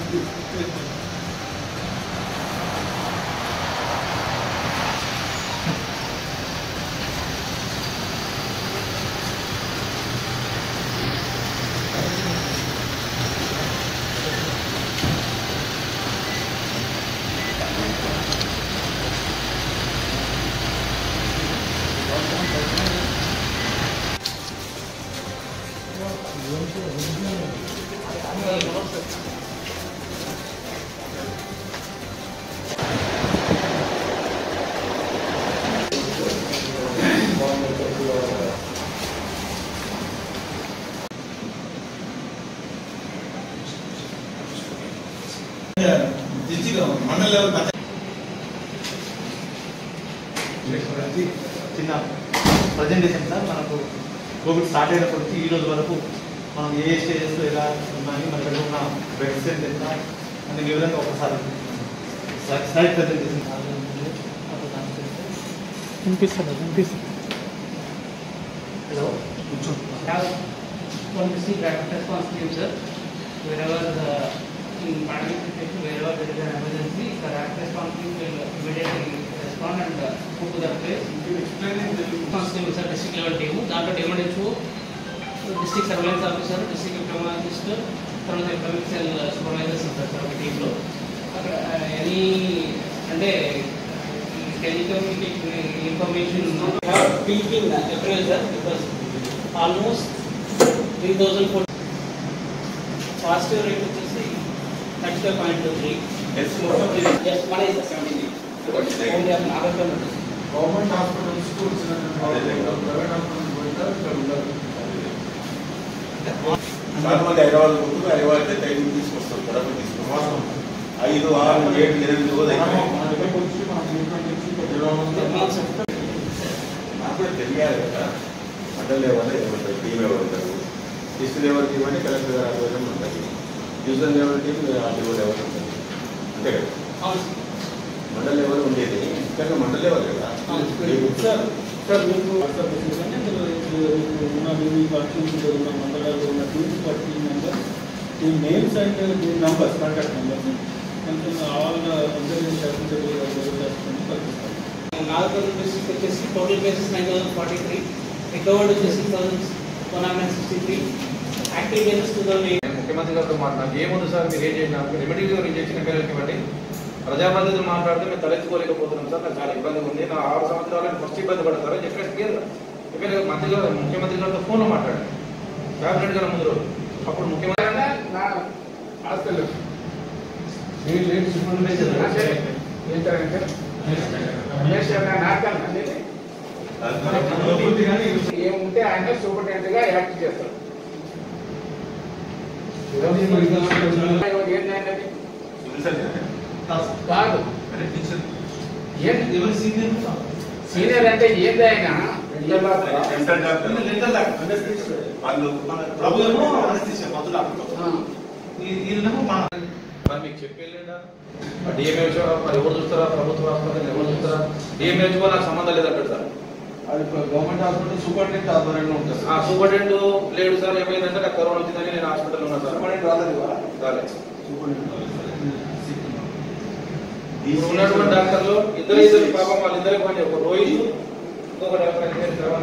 District మండల level పచ్చ చిన్న ప్రజెంటేషన్ సార్ మనకు కోవిడ్ స్టార్ట్ అయినప్పటి నుంచి ఈ రోజు వరకు మనం ఏ స్టేజెస్ ఎలా ఉన్నాయి మన దగ్గర ఉన్న బెడ్స్ ఎంత అనే వివరంగా ఒకసారి స్లైడ్ ప్రజెంటేషన్ వినిపిస్తుంది వినిపిస్తుంది hello have one to see rapid response team, sir. Wherever the, in pandemic situation, wherever there is an emergency, the rapid response team will immediately respond and uh, go to the place. Response team, sir, district level team, దాంట్లో DMDHO district surveillance officer district epidemiologist తర్వాత economic cell supervisors ఉంటారు sir ఒక టీంలో అక్కడ any అంటే telecommunication information peaking April sir because almost three thousand four positive rate వచ్చేసి thirty five point two three just మన seventy only నాగరికం government hospitals కు వచ్చినటువంటి ప్రైవేట్ హాస్పిటల్స్ పోయినా ఇక్కడ ఉండదు చాలా మంది హైదరాబాద్ పోతుంది హైదరాబాద్ అయితే ఐదు తీసుకొస్తారు కడప తీసుకొస్తారు ఐదు ఆరు ఏడు ఎనిమిది రోజులు మనం అయిపోయి మన దగ్గరకు వచ్చి మన ట్రీట్మెంట్ ఇచ్చి ఇక్కడ జరగడం నాకు కూడా తెలియాలి కదా మండల్ లెవెల్ ఏమంటారు టీం ఎవరు ఉంటారు డిస్ట్రిక్ట్ లెవెల్ టీం అంటే కలెక్టర్ గారు ఆధ్వర్యం ఉంటుంది division level team RTO level ఉంటుంది అంతే కదా అవును మండల్ లెవెల్ ఉండేది ఇంకా మండల్ లెవెల్ కదా సార్ సార్ మీకు వాట్సాప్ మెసేజ్ అని అందులో మీకు ఉన్న మీ పర్సన్స్ ఉన్న మండలాల్లో ఉన్న టీమ్స్ ఫర్ టీమ్ మెంబర్స్ ఈ నేమ్స్ అండ్ మీ నంబర్స్ కాంటాక్ట్ నంబర్స్ కొంచెం ఆల్ అందరూ శాసించబోయే చేస్తుంది పంపిస్తాం నాగరికం డిస్ట్రిక్ట్ వచ్చేసి total cases nine thousand forty three recovered వచ్చేసి six thousand one hundred sixty three active cases two thousand eight ముఖ్యమంత్రి గారితో మాట్లాడి ఏముంది సార్ మీరు ఏం చేసినా రెమెడీ ఇంజెక్షన్ పిల్లలకి ఇవ్వండి ప్రజాప్రతినిధులు మాట్లాడితే మేము తలెత్తుకోలేకపోతున్నాం సార్ నాకు చాలా ఇబ్బందిగా ఉంది నా ఆరు సంవత్సరాలు ఫస్ట్ ఇబ్బంది పడతారని చెప్పేసి క్లియర్గా చెప్పారు మంత్రి గారు ముఖ్యమంత్రి గారితో ఫోన్లో మాట్లాడండి క్యాబినెట్ గారు ముందు రోజు అప్పుడు ముఖ్యమంత్రి ఏముంటే ఆయన సూపరింటెండెంట్ గా యాక్ట్ చేస్తారు ఏంటంటే కాదు ఏం ఎవరి సీనియర్ సీనియర్ అంటే ఏంది ఆయన సెంట్రల్ డాక్టర్ లెటర్ దాకా వాళ్ళు ప్రభు ఏమో అనస్థిషియా మందులు ఆ, ఈయనేమో మన మరి మీకు చెప్పేలేదా డిఎంహెచ్ఓ మరి ఎవరు చూస్తారా ప్రభుత్వ హాస్పిటల్ ఎవరు చూస్తారా డిఎంహెచ్ఓ నాకు సంబంధం లేదంటాడు సార్ అది గవర్నమెంట్ హాస్పిటల్ సూపరింటెండెంట్ ఆధ్వర్యంలో ఉంటుంది ఆ సూపరింటెండెంట్ లేడు సార్ ఏమైందంటే నాకు కరోనా వచ్చిందని నేను హాస్పిటల్లో ఉన్నాను సార్ సూపరింటెండెంట్ రాలేదు ఇవాళ? రాలేదు సూపరింటెండెంట్ ఇప్పుడు ఉన్నటువంటి డాక్టర్లు ఇద్దరు ఇద్దరు పాపం వాళ్ళిద్దరే పని ఒక రోహిత్ ఇంకొక డాక్టర్ ఆయన పేరు శ్రవణ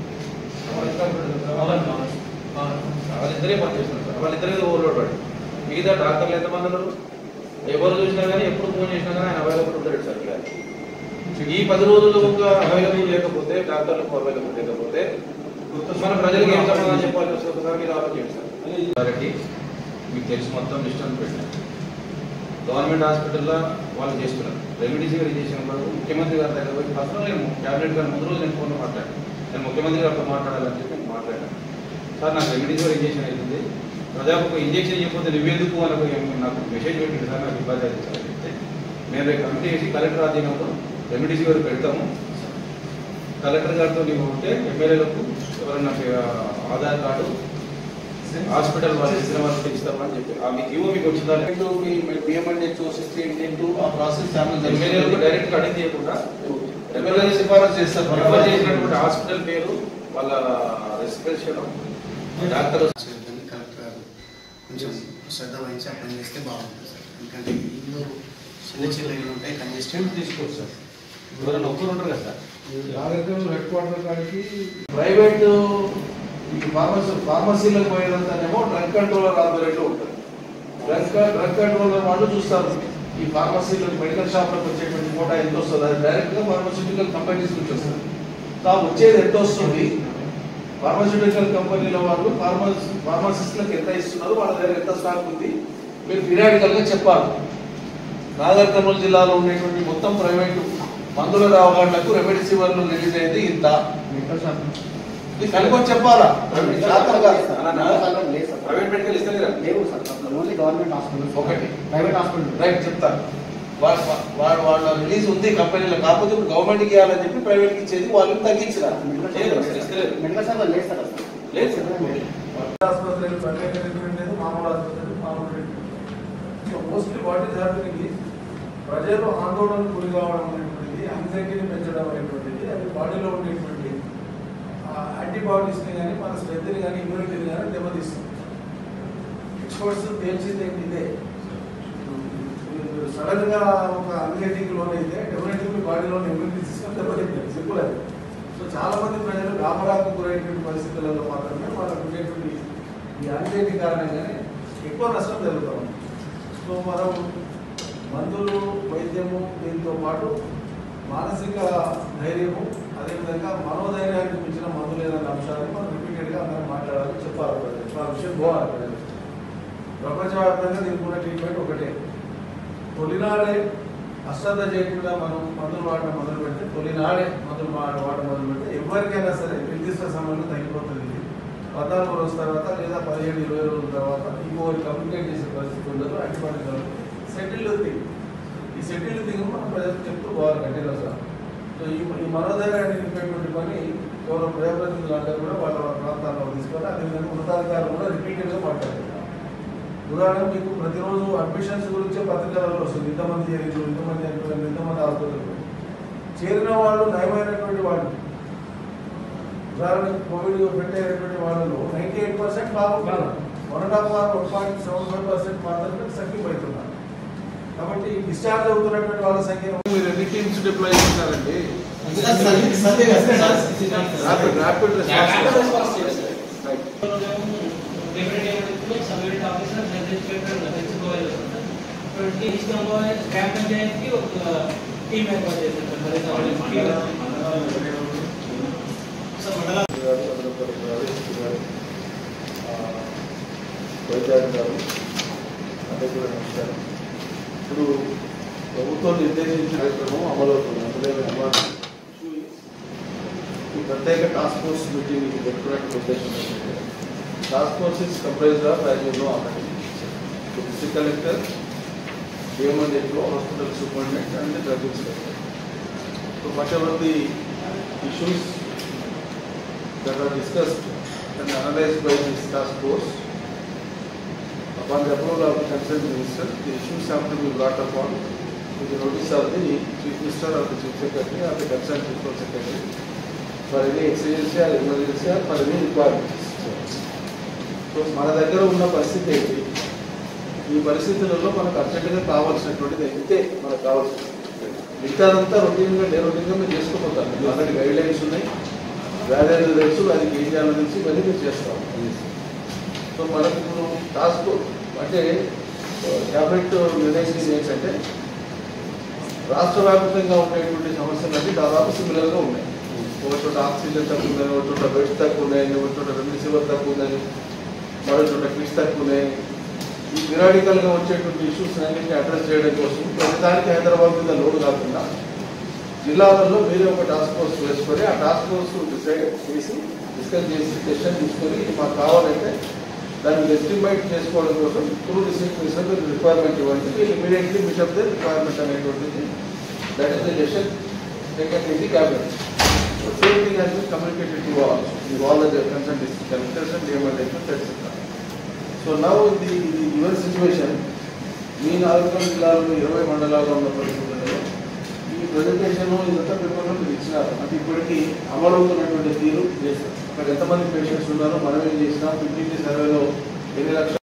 వాళ్ళిద్దరే పని చేస్తున్నారు సార్ వాళ్ళిద్దరే ఓవర్లోడ్ పడి మిగతా డాక్టర్లు ఎంతమంది ఉన్నారు ఎవరు చూసినా కానీ ఎప్పుడు ఫోన్ చేసినా కానీ ఆయన అవైలబుల్ ఉంటాడు సార్ ఇక్కడ ఈ పది రోజులు అవైలబుల్ లేకపోతే డాక్టర్లకు అవైలబుల్ లేకపోతే మన ప్రజలకు ఏం సమాధానం చెప్పాలి ఒకసారి మీరు ఆలోచించండి సార్ కాబట్టి మీకు తెలిసి మొత్తం లిస్ట్ అని పెట్టాను గవర్నమెంట్ హాస్పిటల్లో వాళ్ళు చేస్తున్నారు రెమెడీస్ గారు చేసినప్పుడు ముఖ్యమంత్రి గారి దగ్గర పోయి పర్సనల్ నేను క్యాబినెట్ గారు ముందు రోజు నేను ఫోన్లో మాట్లాడాను నేను ముఖ్యమంత్రి గారితో మాట్లాడాలని చెప్పి నేను మాట్లాడాను సార్ నాకు రెమెడీస్ గారు ఇంజెక్షన్ అవుతుంది ప్రజాకు ఇంజెక్షన్ చేయకపోతే నువ్వెందుకు మనకు ఏం- నాకు మెసేజ్ పెట్టింది సార్ నాకు ఇబ్బంది అవుతుంది సార్ అని చెప్తే మేము రేపు కమిటీ చేసి కలెక్టర్ ఆధీనంలో రెమెడీస్ గారు పెడతాము కలెక్టర్ గారితో నీవు ఉంటే ఎమ్మెల్యేలకు ఎవరైనా ఆధార్ కార్డు హాస్పిటల్ వాళ్ళు ఇచ్చిన వాళ్ళు తెచ్చిస్తామని చెప్పి ఆ మీకు ఇవ్వ మీకు వచ్చిందా లేదా? బిఎంఎండి చూసిస్తే ఏంటంటూ ఆ ప్రాసెస్ చాలా ఎమ్మెల్యేలకు డైరెక్ట్ గా అడిగి చేయకుండా ఎమ్మెల్యే సిఫారసు చేస్తారు రిఫర్ చేసినటువంటి హాస్పిటల్ పేరు వాళ్ళ రెసిడెన్షియల్ డాక్టర్ కలెక్టర్ గారు కొంచెం శ్రద్ధ వహించి ఆ పని చేస్తే బాగుంటుంది సార్ ఎందుకంటే ఇల్లు చిన్న చిన్న ఇల్లు ఉంటాయి కంజెస్టెడ్ తీసుకోవచ్చు సార్ ఎవరైనా ఒక్కరు ఉంటారు కదా సార్ నాగరికం హెడ్ క్వార్టర్ కాడికి ప్రైవేట్ ఈ ఫార్మసీ ఫార్మసీలకు పోయేదంతానేమో డ్రగ్ కంట్రోలర్ ఆధ్వర్యంలో ఉంటుంది డ్రగ్ డ్రగ్ కంట్రోలర్ వాళ్ళు చూస్తారు ఈ ఫార్మసీలో మెడికల్ షాప్లకు వచ్చేటువంటి కోటా ఎంత వస్తుంది అది డైరెక్ట్గా ఫార్మస్యూటికల్ కంపెనీస్ నుంచి వస్తుంది సో ఆ వచ్చేది ఎంత వస్తుంది ఫార్మస్యూటికల్ కంపెనీల వాళ్ళు ఫార్మస్ ఫార్మసిస్ట్లకు ఎంత ఇస్తున్నారు వాళ్ళ దగ్గర ఎంత స్టాక్ ఉంది మీరు పిరియాడికల్గా చెప్పాలి నాగర్ కర్నూలు జిల్లాలో ఉండేటువంటి మొత్తం ప్రైవేటు మందుల రావగాళ్లకు రెమెడిసివర్లు రిలీజ్ అయింది ఇంత ఇది కనుక్కొని చెప్పాలా శాతం కాదు. ప్రైవేట్ మెడికల్ ఇస్తలేరా లేవు సార్ ఓన్లీ గవర్నమెంట్ హాస్పిటల్ ఒకటి ప్రైవేట్ హాస్పిటల్ రైట్ చెప్తాను వాళ్ళ వాళ్ళ వాళ్ళ రిలీజ్ ఉంది కంపెనీలో కాకపోతే ఇప్పుడు గవర్నమెంట్కి ఇవ్వాలని చెప్పి ప్రైవేట్కి ఇచ్చేది వాళ్ళు తగ్గించరా ఇస్తలేరు మెడికల్ షాప్ లేదు సార్ అసలు లేదు సార్ ఆసుపత్రులు ప్రైవేట్ ట్రీట్మెంట్ లేదు మామూలు ఆసుపత్రులు మామూలు treatment so mostly what is happening is ప్రజలు ఆందోళనకు గురి కావడం అనేటువంటిది అంగ్జైటీని పెంచడం అనేటువంటిది అది బాడీలో ఉండేటువంటి యాంటీబాడీస్ని కానీ మన స్ట్రెంత్ని కానీ ఇమ్యూనిటీని కానీ దెబ్బతీస్తుంది ఎక్స్పర్ట్స్ తేల్చింది ఏంటి ఇదే సడన్ గా ఒక అంగ్జైటీకి లోన్ అయితే డెఫినెట్లీ మీ బాడీలో ఇమ్యూనిటీ సిస్టమ్ దెబ్బతింటుంది సింపుల్ అది సో చాలా మంది ప్రజలు గామరాకు గురైనటువంటి పరిస్థితులలో మాత్రమే వాళ్ళకు ఉండేటువంటి ఈ యాంగ్జైటీ కారణంగానే ఎక్కువ నష్టం జరుగుతాం సో మనం మందులు వైద్యము దీంతో పాటు మానసిక ధైర్యము అదేవిధంగా మనోధైర్యానికి మించిన మందులు ఏదైనా అంశాలని మనం రిపీటెడ్గా అందరం మాట్లాడాలి చెప్పాలి ప్రజలకు. ఆ విషయం పోవాలి ప్రజలకు. ప్రపంచవ్యాప్తంగా దీనికి ఉన్న ట్రీట్మెంట్ ఒకటే తొలినాడే అశ్రద్ధ చేయకుండా మనం మందులు వాడడం మొదలు పెడితే తొలినాడే మందులు వాడ- వాడడం మొదలు పెడితే ఎవరికైనా సరే నిర్దిష్ట సమయంలో తగ్గిపోతుంది ఇది పద్నాలుగు రోజుల తర్వాత లేదా పదిహేడు ఇరవై రోజుల తర్వాత ఇంకోటి కమ్యూనికేట్ చేసే పరిస్థితి ఉండదు యాంటీబయాటిక్ సెటిల్ థింగ్ ఈ సెటిల్ థింగ్ మనం ప్రజలకు చెప్తూ పోవాలి కంటిన్యూస్గా సో ఈ ఈ మనోధైర్యాన్ని నింపేటువంటి పని గౌరవ ప్రజాప్రతినిధులు అందరూ కూడా వాళ్ళ వాళ్ళ ప్రాంతాల్లో తీసుకొని అదేవిధంగా ఉన్నతాధికారులు కూడా రిపీటెడ్గా మాట్లాడుతున్నారు ఉదాహరణ మీకు ప్రతిరోజు అడ్మిషన్స్ గురించే పత్రికలలో వస్తుంది ఇంతమంది చేరించు ఇంతమంది చనిపోయారు ఇంతమంది ఆసుపత్రులు చేరిన వాళ్ళు నయమైనటువంటి వాళ్ళు ఉదాహరణకు కోవిడ్ పెట్టేటువంటి వాళ్ళలో నైంటీ ఎయిట్ పర్సెంట్ బాగుంటున్నారు one and half one point seven five percent మాత్రమే సక్సెస్ అవుతున్నారు కాబట్టి డిశ్చార్జ్ అవుతున్నటువంటి వాళ్ళ సంఖ్య మీరు ఎన్ని టీమ్స్ డిప్లాయ్ చేస్తారండి rapid rapid response right different ఏమంటే సబ్యూనిట్ ఆఫీసర్ జర్నలిస్ట్ పేపర్ తెచ్చుకోవాలి ఇప్పుడు డిస్టంలో గ్రామ పంచాయతీకి ఒక టీం ఏర్పాటు చేశారు మరి వైద్యాధికారులు అందరికీ కూడా నమస్కారం ఇప్పుడు ప్రభుత్వం నిర్దేశించిన కార్యక్రమం అమలవుతుంది అందులో ఏమీ అనుమానం లేదు. ఈ ప్రత్యేక టాస్క్ ఫోర్స్ మీటింగ్ పెట్టుకున్నట్టు ఉద్దేశం ఏంటంటే task force is comprised of as you know already district collector DMNHO hospital superintendent and drug inspector so whatever the issues that are discussed and analyzed by this task force. Upon the approval of the concerned minister, the issues have to be brought upon to the notice of the chief minister or the chief secretary or the concerned principal secretary for any exigency or emergency or for any requirements. So మన దగ్గర ఉన్న పరిస్థితి ఏంటి ఈ పరిస్థితులలో మనకు అర్జెంటుగా కావాల్సినటువంటిది అయితే మనకు కావాల్సింది మిగతాదంతా రొటీన్గా డే రొటీన్గా మీరు చేసుకోపోతారు ఆల్రెడీ గైడ్ లైన్స్ ఉన్నాయి వ్యాధి అనేది తెలుసు దానికి ఏం చేయాలో తెలిసి ఇవన్నీ మీరు చేస్తాం సో మనకు ఇప్పుడు టాస్క్ అంటే క్యాబినెట్ నిర్ణయించింది ఏంటంటే రాష్ట్ర వ్యాప్తంగా ఉండేటువంటి సమస్యలన్నీ దాదాపు సిమిలర్గా ఉన్నాయి ఒక చోట ఆక్సిజన్ తక్కువ ఉందని ఒక చోట బెడ్ తక్కువ ఉన్నాయని ఒక చోట రెమ్డెసివిర్ తక్కువ ఉందని మరో చోట కిట్స్ తక్కువ ఉన్నాయి ఈ పిరాడికల్గా వచ్చేటువంటి ఇష్యూస్ అన్నింటినీ అడ్రస్ చేయడం కోసం ప్రతిదానికి హైదరాబాద్ మీద లోడ్ కాకుండా జిల్లాలలో మీరే ఒక టాస్క్ ఫోర్స్ వేసుకొని ఆ టాస్క్ ఫోర్స్ డిసైడ్ చేసి డిస్కస్ చేసి డెసిషన్ తీసుకొని ఇది మాకు కావాలంటే దాన్ని ఎస్టిమేట్ చేసుకోవడం కోసం త్రూ డిసిషన్ రిక్వైర్మెంట్ ఇవ్వండి immediately meet up the requirement అనేటువంటిది that is the decision taken in the cabinet same thing has been communicated to all the all the concern district collectors and DMLAs etcetera so now the your situation మీ నాలుగు జిల్లాలో ఇరవై మండలాల్లో ఉన్న పరిస్థితుల్లో ఈ presentation ఇదంతా పేపర్లో మీరు ఇచ్చినారు అంటే ఇప్పటికీ అమలవుతున్నటువంటి తీరు అక్కడ ఎంతమంది పేషెంట్స్ ఉన్నారో మనం ఏం చేసినాం ఫిఫ్టీ సర్వేలో ఎన్ని లక్షల